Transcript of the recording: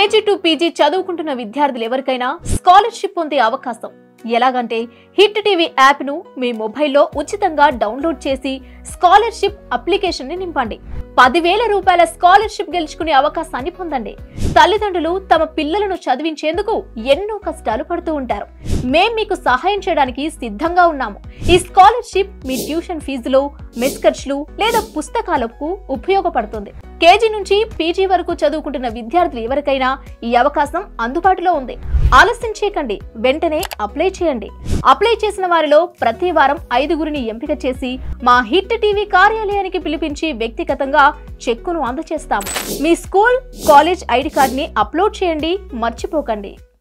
KG to PG చదువుకుంటున్న విద్యార్థులు ఎవరికైనా స్కాలర్షిప్ పొందే అవకాశం ఎలాగంటే హిట్ టీవీ యాప్ను మీ మొబైల్లో ఉచితంగా డౌన్లోడ్ చేసి స్కాలర్షిప్ అప్లికేషన్ని నింపండి పదివేల రూపాయల స్కాలర్షిప్ గెలుచుకునే అవకాశాన్ని పొందండి తల్లిదండ్రులు తమ పిల్లలను చదివించేందుకు ఎన్నో కష్టాలు పడుతూ ఉంటారు మేం మీకు సహాయం చేయడానికి సిద్ధంగా ఉన్నాము ఈ స్కాలర్షిప్ మీ ట్యూషన్ ఫీజులో మెస్ ఖర్చులు లేదా పుస్తకాలకు ఉపయోగపడుతుంది కేజీ నుంచి పీజీ వరకు చదువుకుంటున్న విద్యార్థులు ఎవరికైనా ఈ అవకాశం అందుబాటులో ఉంది ఆలస్యం చేయకండి వెంటనే అప్లై చేయండి అప్లై చేసిన వారిలో ప్రతి వారం ఐదుగురిని ఎంపిక చేసి మా హిట్ టీవీ కార్యాలయానికి పిలిపించి వ్యక్తిగతంగా చెక్కును అందజేస్తాము మీ స్కూల్ కాలేజ్ ఐడి కార్డ్ని అప్లోడ్ చేయండి మర్చిపోకండి